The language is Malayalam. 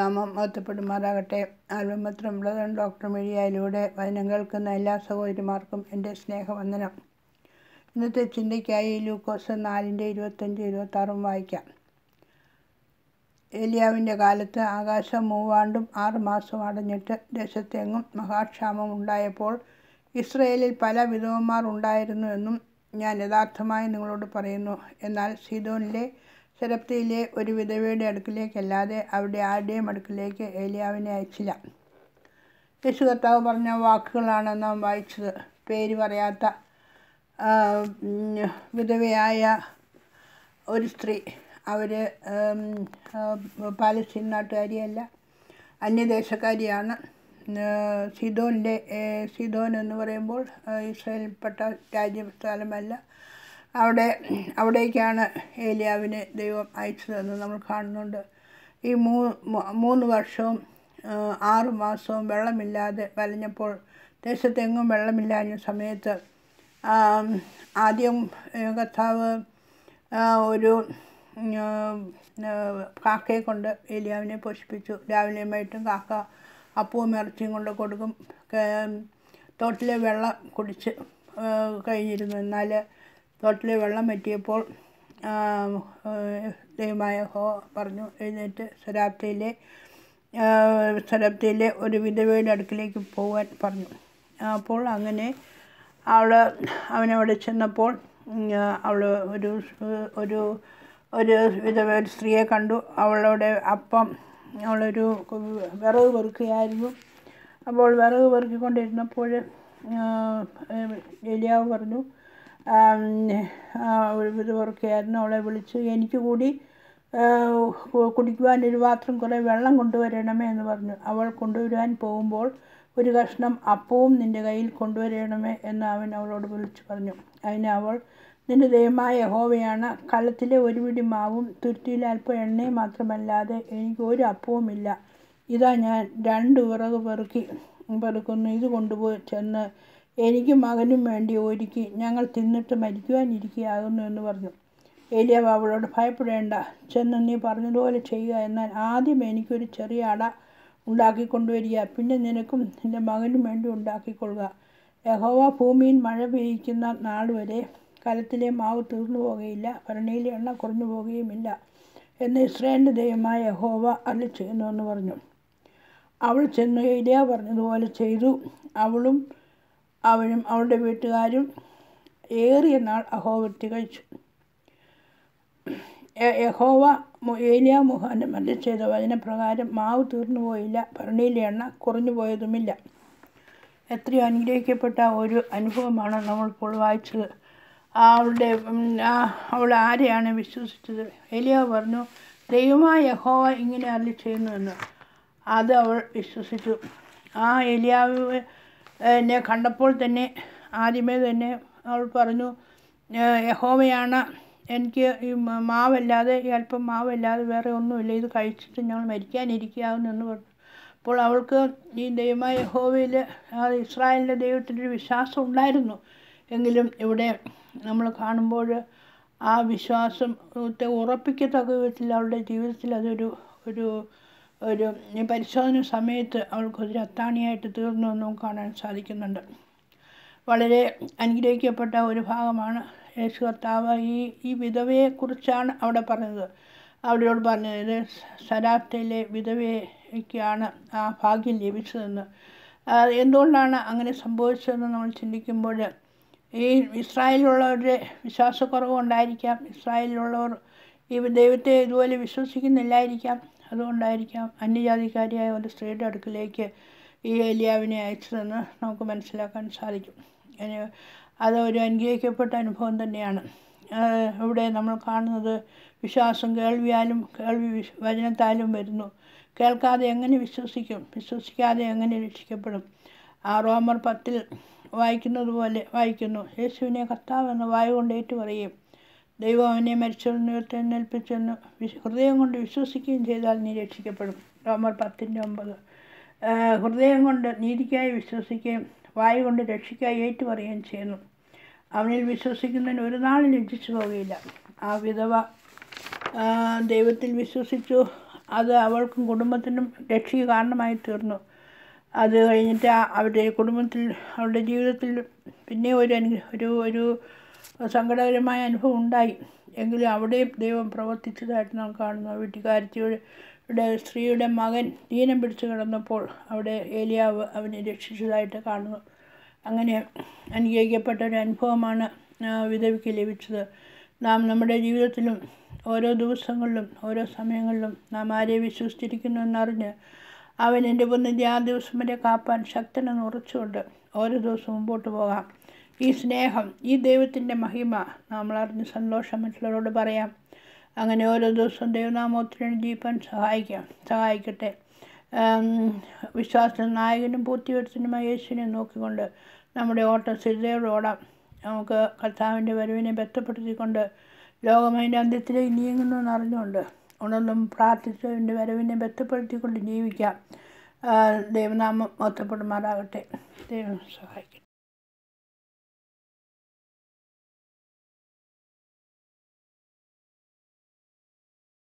നാമം മഹത്വപ്പെടുമാറാകട്ടെ ആൽബമത്രം ബ്രദർ ഡോക്ടർ മീഡിയയിലൂടെ വചനം കേൾക്കുന്ന എല്ലാ സഹോദരിമാർക്കും എൻ്റെ സ്നേഹവന്ദനം ഇന്നത്തെ ചിന്തയ്ക്കായി ലൂക്കോസ് നാലിൻ്റെ ഇരുപത്തഞ്ച് ഇരുപത്താറും വായിക്കാം ഏലിയാവിൻ്റെ കാലത്ത് ആകാശം മൂവാണ്ടും ആറ് മാസം അടഞ്ഞിട്ട് ദേശത്തെങ്ങും മഹാക്ഷാമം ഉണ്ടായപ്പോൾ ഇസ്രയേലിൽ പല വിധവന്മാർ ഉണ്ടായിരുന്നു എന്നും ഞാൻ യഥാർത്ഥമായി നിങ്ങളോട് പറയുന്നു എന്നാൽ സീതോനിലെ സെരപ്തിയിലെ ഒരു വിധവയുടെ അടുക്കിലേക്കല്ലാതെ അവിടെ ആരുടെയും അടുക്കിലേക്ക് ഏലിയാവിനെ അയച്ചില്ല യേശു കർത്താവ് പറഞ്ഞ വാക്കുകളാണ് നാം വായിച്ചത് പേര് പറയാത്ത ആ, ഉം, വിധവയായ ഒരു സ്ത്രീ അവർ പാലസ്തീൻ നാട്ടുകാരിയല്ല അന്യദേശക്കാരിയാണ് ഏഹ് സിദോനിലെ ഏഹ് സിദോൻ എന്ന് പറയുമ്പോൾ ഏഹ് ഇസ്രായേൽപ്പെട്ട രാജ്യ സ്ഥലമല്ല അവിടെ അവിടേക്കാണ് ഏലിയാവിനെ ദൈവം അയച്ചതെന്ന് നമ്മൾ കാണുന്നുണ്ട് ഈ മൂ മൂ- മൂന്ന് വർഷവും ഏഹ് ആറ് മാസവും വെള്ളമില്ലാതെ വലഞ്ഞപ്പോൾ ദേശത്തെങ്ങും വെള്ളമില്ലാഞ്ഞ സമയത്ത് ആം, ആദ്യം ഏഹ് കർത്താവ് ആ, ഒരു ഉം, ആ, കാക്കയെ കൊണ്ട് ഏലിയാവിനെ പോഷിപ്പിച്ചു രാവിലെയും വൈകിട്ടും കാക്ക അപ്പവും ഇറച്ചിയും കൊണ്ട് കൊടുക്കും കേ- തോട്ടിലെ വെള്ളം കുടിച്ച് ആ, കഴിഞ്ഞിരുന്നു എന്നാൽ തോട്ടിലെ വെള്ളം പറ്റിയപ്പോൾ ആ, ആ, ദൈവമായ ഹോ പറഞ്ഞു എഴുന്നേറ്റ് സരാപ്തിയിലെ സരാപ്തിയിലെ ഒരു വിധവയുടെ അടുക്കിലേക്ക് പോകാൻ പറഞ്ഞു അപ്പോൾ അങ്ങനെ അവൾ അവനവിടെ ചെന്നപ്പോൾ അവൾ ഒരു ഒരു ഒരു വിധവ ഒരു സ്ത്രീയെ കണ്ടു അവളുടെ അപ്പം അവളൊരു വിറക് പെറുക്കുകയായിരുന്നു അപ്പോൾ വിറക് പെറുക്കിക്കൊണ്ടിരുന്നപ്പോൾ എലിയാവ് പറഞ്ഞു ആം, ആ, ഒരു വിധ പെറുക്കുകയായിരുന്നു അവളെ വിളിച്ച് എനിക്ക് കൂടി ആ, കു- കുടിക്കുവാൻ ഒരു പാത്രം കുറേ വെള്ളം കൊണ്ടുവരണമേ എന്ന് പറഞ്ഞു അവൾ കൊണ്ടുവരുവാൻ പോകുമ്പോൾ ഒരു കഷ്ണം അപ്പവും നിൻ്റെ കയ്യിൽ കൊണ്ടുവരണമേ എന്ന് അവൻ അവളോട് വിളിച്ചു പറഞ്ഞു അതിന് അവൾ നിന്റെ ദൈവമായ യഹോവയാണ് കലത്തിലെ ഒരു പിടി മാവും തുരുത്തിയിലെ അല്പം എണ്ണയും മാത്രമല്ലാതെ എനിക്ക് ഒരു അപ്പവുമില്ല ഇതാ ഞാൻ രണ്ട് വിറക് പെറുക്കി പെറുക്കുന്നു ഇത് കൊണ്ടുപോയി ചെന്ന് എനിക്ക് മകനും വേണ്ടി ഒരുക്കി ഞങ്ങൾ തിന്നിട്ട് മരിക്കുവാനിരിക്കുകയാകുന്നു എന്ന് പറഞ്ഞു ഏലിയാവ് അവളോട് ഭയപ്പെടേണ്ട ചെന്ന് നീ പറഞ്ഞതുപോലെ ചെയ്യുക എന്നാൽ ആദ്യം എനിക്കൊരു ചെറിയ അട ഉണ്ടാക്കി കൊണ്ടുവരിക പിന്നെ നിനക്കും നിൻ്റെ മകനും വേണ്ടി ഉണ്ടാക്കിക്കൊള്ളുക യഹോവ ഭൂമിയിൽ മഴ പെയ്യിക്കുന്ന നാൾ വരെ കലത്തിലെ മാവ് തീർന്നു പോകുകയില്ല ഭരണിയിലെ എണ്ണ കുറഞ്ഞു പോകുകയുമില്ല എന്ന് ഇസ്രായേലിൻ്റെ ദൈവമായ യഹോവ അല്ല ചെയ്യുന്നു എന്ന് പറഞ്ഞു അവൾ ചെന്ന് ഏലിയ പറഞ്ഞതുപോലെ ചെയ്തു അവളും അവനും അവളുടെ വീട്ടുകാരും ഏറിയ നാൾ അഹോവൃത്തി കഴിച്ചു യ- യഹോവ മു- ഏലിയ മുഖാന്തരം അല്ല ചെയ്ത വചനപ്രകാരം മാവ് തീർന്നു പോയില്ല ഭരണിയിലെ എണ്ണ കുറഞ്ഞു പോയതുമില്ല എത്രയോ അനുഗ്രഹിക്കപ്പെട്ട ഒരു അനുഭവമാണ് നമ്മളിപ്പോൾ വായിച്ചത് അവളുടെ ഉം, ആ അവൾ ആരെയാണ് വിശ്വസിച്ചത് എലിയ പറഞ്ഞു ദൈവമായ യഹോവ ഇങ്ങനെ അരളി ചെയ്യുന്നുവെന്ന് അത് അവൾ വിശ്വസിച്ചു ആ എലിയാവ് എന്നെ കണ്ടപ്പോൾ തന്നെ ആദ്യമേ തന്നെ അവൾ പറഞ്ഞു "ഏഹ് യഹോവയാണ് എനിക്ക് ഈ മ- മാവല്ലാതെ ഈ അല്പം മാവല്ലാതെ വേറെ ഒന്നുമില്ല ഇത് കഴിച്ചിട്ട് ഞങ്ങൾ മരിക്കാനിരിക്കാവുന്നു എന്ന് പറഞ്ഞു അപ്പോൾ അവൾക്ക് ഈ ദൈവമായ യഹോവയിൽ ആ ഇസ്രായേലിൻ്റെ ദൈവത്തിൻ്റെ വിശ്വാസം ഉണ്ടായിരുന്നു എങ്കിലും ഇവിടെ നമ്മൾ കാണുമ്പോൾ ആ വിശ്വാസത്തെ ഉറപ്പിക്കത്തക്ക വിധത്തിൽ അവളുടെ ജീവിതത്തിൽ അതൊരു ഒരു ഒരു ഈ പരിശോധന സമയത്ത് അവൾക്ക് ഒരു അത്താണിയായിട്ട് തീർന്നു എന്നും കാണാൻ സാധിക്കുന്നുണ്ട് വളരെ അനുഗ്രഹിക്കപ്പെട്ട ഒരു ഭാഗമാണ് യേശു കർത്താവ് ഈ ഈ വിധവയെക്കുറിച്ചാണ് അവിടെ പറഞ്ഞത് അവിടെയോട് പറഞ്ഞത് ഇത് സരാപ്തയിലെ വിധവയ്ക്കാണ് ആ ഭാഗ്യം ലഭിച്ചതെന്ന് ആ, എന്തുകൊണ്ടാണ് അങ്ങനെ സംഭവിച്ചതെന്ന് നമ്മൾ ചിന്തിക്കുമ്പോൾ ഈ ഇസ്രായേലിലുള്ളവരുടെ വിശ്വാസക്കുറവ് കൊണ്ടായിരിക്കാം ഇസ്രായേലിലുള്ളവർ ഈ ദൈവത്തെ ഇതുപോലെ വിശ്വസിക്കുന്നില്ലായിരിക്കാം അതുകൊണ്ടായിരിക്കാം അന്യജാതിക്കാരിയായ ഒരു സ്ത്രീയുടെ അടുക്കിലേക്ക് ഈ ഏലിയാവിനെ അയച്ചതെന്ന് നമുക്ക് മനസ്സിലാക്കാൻ സാധിക്കും ഇനി അത് ഒരു അനുഗ്രഹിക്കപ്പെട്ട അനുഭവം തന്നെയാണ് ആഹ് ഇവിടെ നമ്മൾ കാണുന്നത് വിശ്വാസം കേൾവിയാലും കേൾവി വിശ് വചനത്താലും വരുന്നു കേൾക്കാതെ എങ്ങനെ വിശ്വസിക്കും വിശ്വസിക്കാതെ എങ്ങനെ രക്ഷിക്കപ്പെടും ആ റോമർ പത്തിൽ വായിക്കുന്നത് പോലെ വായിക്കുന്നു യേശുവിനെ കർത്താവ് എന്ന വായു കൊണ്ട് ഏറ്റു പറയുകയും ദൈവം അവനെ മരിച്ചവരിൽ ഉയർത്തെഴുന്നേൽപ്പിച്ചെന്ന് വിശ് ഹൃദയം കൊണ്ട് വിശ്വസിക്കുകയും ചെയ്താൽ നീ രക്ഷിക്കപ്പെടും റോമർ പത്തിൻ്റെ ഒമ്പത് ആഹ് ഹൃദയം കൊണ്ട് നീതിക്കായി വിശ്വസിക്കുകയും വായു കൊണ്ട് രക്ഷിക്കായി ഏറ്റുപറയുകയും ചെയ്യുന്നു അവനിൽ വിശ്വസിക്കുന്നതിന് ഒരു നാളും ലജ്ജിച്ചു പോവുകയില്ല ആ വിധവ ആ, ദൈവത്തിൽ വിശ്വസിച്ചു അത് അവൾക്കും കുടുംബത്തിനും രക്ഷയ്ക്ക് കാരണമായി തീർന്നു അത് കഴിഞ്ഞിട്ട് ആ അവരുടെ കുടുംബത്തിൽ അവരുടെ ജീവിതത്തിൽ പിന്നെ ഒരു അനു ഒരു ഒരു സങ്കടകരമായ അനുഭവം ഉണ്ടായി എങ്കിലും അവിടെയും ദൈവം പ്രവർത്തിച്ചതായിട്ട് നാം കാണുന്നു വീട്ടുകാരത്തിയുടെ സ്ത്രീയുടെ മകൻ ദീനം പിടിച്ചു കിടന്നപ്പോൾ അവിടെ ഏലിയാവ് അവനെ രക്ഷിച്ചതായിട്ട് കാണുന്നു അങ്ങനെ അനുഗ്രഹിക്കപ്പെട്ട ഒരു അനുഭവമാണ് ആ വിധവയ്ക്ക് ലഭിച്ചത് നാം നമ്മുടെ ജീവിതത്തിലും ഓരോ ദിവസങ്ങളിലും ഓരോ സമയങ്ങളിലും നാം ആരെ വിശ്വസിച്ചിരിക്കുന്നു എന്നറിഞ്ഞ് അവൻ എൻ്റെ പുണ്യതി ആ ദിവസം വരെ കാപ്പാൻ ശക്തനെന്ന് ഉറച്ചുകൊണ്ട് ഓരോ ദിവസവും മുമ്പോട്ട് പോകാം ഈ സ്നേഹം ഈ ദൈവത്തിൻ്റെ മഹിമ നമ്മൾ അറിഞ്ഞ് സന്തോഷം മറ്റുള്ളവരോട് പറയാം അങ്ങനെ ഓരോ ദിവസവും ദൈവനാമോത്തിനും ജീവിക്കാൻ സഹായിക്കാം സഹായിക്കട്ടെ വിശ്വാസ നായകനും പൂർത്തിവരുത്തനുമായ യേശുവിനെ നോക്കിക്കൊണ്ട് നമ്മുടെ ഓട്ടം സ്ഥിരതയോടെ ഓടാം നമുക്ക് കർത്താവിൻ്റെ വരവിനെ ബന്ധപ്പെടുത്തിക്കൊണ്ട് ലോകം അതിൻ്റെ അന്ത്യത്തിലേക്ക് നീങ്ങുന്നു എന്നറിഞ്ഞുകൊണ്ട് ഉണർന്നും പ്രാർത്ഥിച്ചതിൻ്റെ വരവിനെ ബന്ധപ്പെടുത്തിക്കൊണ്ട് ജീവിക്കാം ദൈവനാമം മൊത്തപ്പെടുമാറാകട്ടെ ദൈവം സഹായിക്കട്ടെ